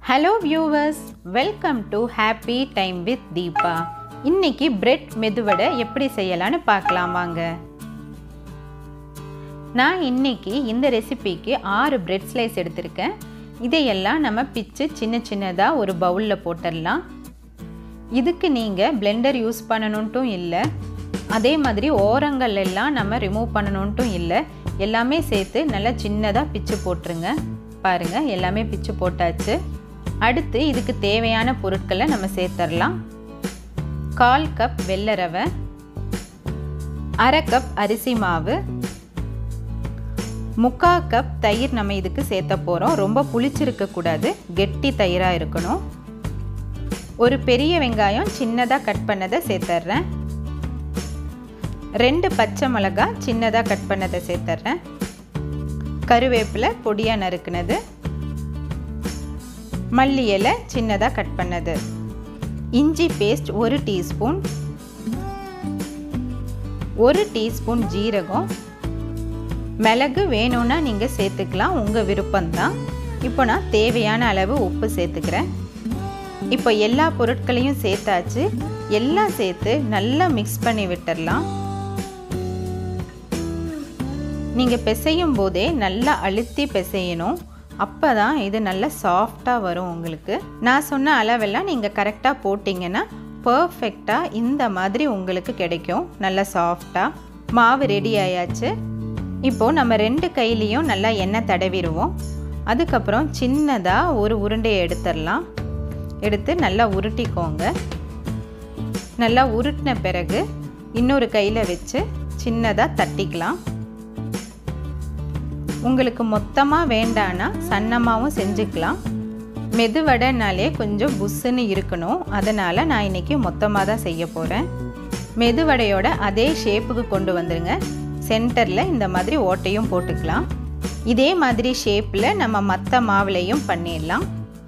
hello viewers welcome to happy time with Deepa இன்னைக்கு bread medu vada எப்படி செய்யலான்னு பார்க்கலாம் வாங்க நான் இன்னைக்கு இந்த ரெசிபிக்கு ஆறு பிரெட் ஸ்லைஸ் எடுத்திருக்கேன் இதையெல்லாம் நம்ம பிச்சு சின்ன சின்னதாக ஒரு பவுலில் போட்டுடலாம் இதுக்கு நீங்கள் பிளெண்டர் யூஸ் பண்ணணுன்ட்டும் இல்லை அதே மாதிரி ஓரங்கள் எல்லாம் நம்ம ரிமூவ் பண்ணணுன்ட்டும் இல்லை எல்லாமே சேர்த்து நல்லா சின்னதாக பிச்சு போட்டுருங்க பாருங்கள் எல்லாமே பிச்சு போட்டாச்சு அடுத்து இதுக்கு தேவையான பொருட்களை நம்ம சேர்த்துடலாம் கால் கப் வெள்ளை ரவை அரை கப் அரிசி மாவு முக்கா கப் தயிர் நம்ம இதுக்கு சேர்த்த போகிறோம் ரொம்ப புளிச்சிருக்கக்கூடாது கெட்டி தயிராக இருக்கணும் ஒரு பெரிய வெங்காயம் சின்னதாக கட் பண்ணதை சேர்த்துட்றேன் ரெண்டு பச்சை மிளகா சின்னதாக கட் பண்ணதை சேர்த்துட்றேன் கருவேப்பிலை பொடியாக நறுக்குனது மல்லி இலை சின்னதாக கட் பண்ணது இஞ்சி பேஸ்ட் ஒரு டீஸ்பூன் ஒரு டீஸ்பூன் ஜீரகம் மிளகு வேணும்னா நீங்கள் சேர்த்துக்கலாம் உங்கள் விருப்பம்தான் இப்போ நான் தேவையான அளவு உப்பு சேர்த்துக்கிறேன் இப்போ எல்லா பொருட்களையும் சேர்த்தாச்சு எல்லாம் சேர்த்து நல்லா மிக்ஸ் பண்ணி விட்டுடலாம் நீங்கள் பிசையும் போதே நல்லா அழுத்தி பிசையணும் அப்போ தான் இது நல்லா சாஃப்டாக வரும் உங்களுக்கு நான் சொன்ன அளவெல்லாம் நீங்கள் கரெக்டாக போட்டிங்கன்னா பர்ஃபெக்டாக இந்த மாதிரி உங்களுக்கு கிடைக்கும் நல்லா சாஃப்டாக மாவு ரெடி ஆயாச்சு இப்போது நம்ம ரெண்டு கையிலையும் நல்லா எண்ணெய் தடவிடுவோம் அதுக்கப்புறம் சின்னதாக ஒரு உருண்டையை எடுத்துடலாம் எடுத்து நல்லா உருட்டிக்கோங்க நல்லா உருட்டின பிறகு இன்னொரு கையில் வச்சு சின்னதாக தட்டிக்கலாம் உங்களுக்கு மொத்தமாக வேண்டான்னா சன்னமாகவும் செஞ்சுக்கலாம் மெதுவடைனாலே கொஞ்சம் புஸ்ஸுன்னு இருக்கணும் அதனால் நான் இன்றைக்கி மொத்தமாக தான் செய்ய போகிறேன் மெதுவடையோட அதே ஷேப்புக்கு கொண்டு வந்துடுங்க சென்டரில் இந்த மாதிரி ஓட்டையும் போட்டுக்கலாம் இதே மாதிரி ஷேப்பில் நம்ம மற்ற மாவுலையும் பண்ணிடலாம்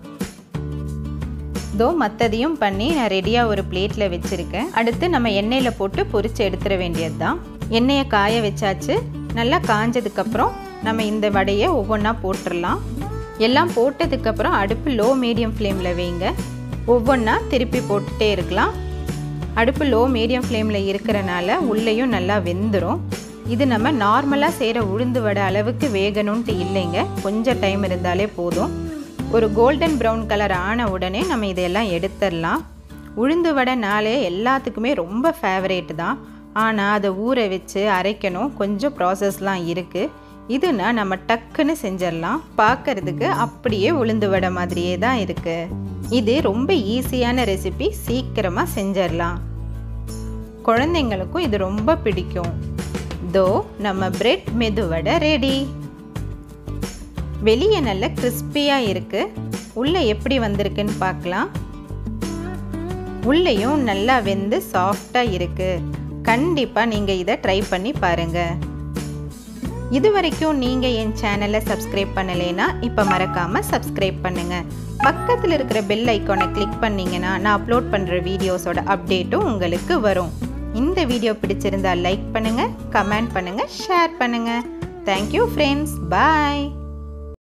இதோ மற்றதையும் பண்ணி நான் ரெடியாக ஒரு பிளேட்டில் வச்சுருக்கேன் அடுத்து நம்ம எண்ணெயில் போட்டு பொரித்து எடுத்துட வேண்டியது தான் எண்ணெயை காய வச்சாச்சு நல்லா காஞ்சதுக்கப்புறம் நம்ம இந்த வடையை ஒவ்வொன்றா போட்டுடலாம் எல்லாம் போட்டதுக்கப்புறம் அடுப்பு லோ மீடியம் ஃப்ளேமில் வைங்க ஒவ்வொன்றா திருப்பி போட்டுகிட்டே இருக்கலாம் அடுப்பு லோ மீடியம் ஃப்ளேமில் இருக்கிறனால உள்ளேயும் நல்லா வெந்துடும் இது நம்ம நார்மலாக செய்கிற உளுந்து வடை அளவுக்கு வேகணுன்ட்டு இல்லைங்க கொஞ்சம் டைம் இருந்தாலே போதும் ஒரு கோல்டன் ப்ரௌன் கலர் ஆன உடனே நம்ம இதையெல்லாம் எடுத்துடலாம் உளுந்து வடைனாலே எல்லாத்துக்குமே ரொம்ப ஃபேவரேட் தான் ஆனால் அதை ஊற வச்சு அரைக்கணும் கொஞ்சம் ப்ராசஸ்லாம் இருக்குது இதுனா நம்ம டக்குன்னு செஞ்சிடலாம் பார்க்கறதுக்கு அப்படியே உளுந்து வடை மாதிரியே தான் இருக்குது இது ரொம்ப ஈஸியான ரெசிபி சீக்கிரமாக செஞ்சிடலாம் குழந்தைங்களுக்கும் இது ரொம்ப பிடிக்கும் தோ நம்ம பிரெட் மெதுவடை ரெடி வெளியே நல்ல கிறிஸ்பியாக இருக்குது உள்ளே எப்படி வந்திருக்குன்னு பார்க்கலாம் உள்ளேயும் நல்லா வெந்து சாஃப்டாக இருக்குது கண்டிப்பாக நீங்கள் இதை ட்ரை பண்ணி பாருங்கள் இது வரைக்கும் நீங்கள் என் சேனலை சப்ஸ்கிரைப் பண்ணலைன்னா இப்போ மறக்காமல் சப்ஸ்கிரைப் பண்ணுங்கள் பக்கத்தில் இருக்கிற பெல் ஐக்கானை கிளிக் பண்ணிங்கன்னா நான் அப்லோட் பண்ணுற வீடியோஸோட அப்டேட்டும் உங்களுக்கு வரும் இந்த வீடியோ பிடிச்சிருந்தா லைக் பண்ணுங்கள் கமெண்ட் பண்ணுங்கள் ஷேர் பண்ணுங்கள் தேங்க்யூ ஃப்ரெண்ட்ஸ் பாய்